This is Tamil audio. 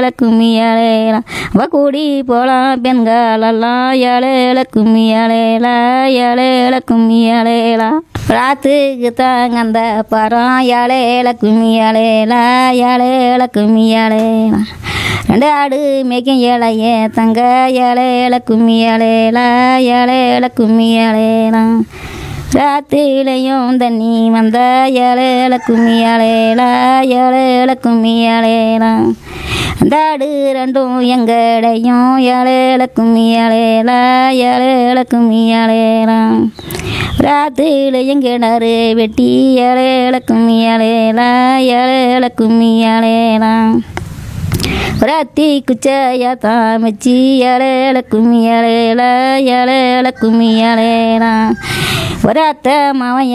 ஏழேல கும்மி ஏழேலாம் அவ கூடி போலாம் பெண்களெல்லாம் ஏழேல கும்மி ஏழேலா ஏழேல கும்மி ஏழேலா ராத்துக்கு தாங்க அந்த பரம் ஏழேல கும்மி ஏழேலா ஏழேல கும்மி ஏழேலா ரெண்டு ஆடு மேய்க்கும் ஏழையே தங்க ஏழேல கும்மி ஏழேலா ஏழேல கும்மி ஏழேலாம் ராத்திலையும் தண்ணி வந்த ஏழேல கும்மி ஏழேலா ஏழேல கும்மி ஏழேலாம் அந்த ஆடு ரெண்டும் எங்கடையும் ஏழேல கும்மி ஏழேலா ஏழேல கும்மி ஏழேலாம் ராத்திரில எங்கிணறு வெட்டி ஏழேல கும்மி ஏழேலா ஏழேல கும்மி ஏழேலாம் ராத்தி குச்சையா தாமச்சி ஏழேல கும்மி ஏழேலா ஏழேல கும்மி ஏழேலாம் ஒரு அத்தை மாவன்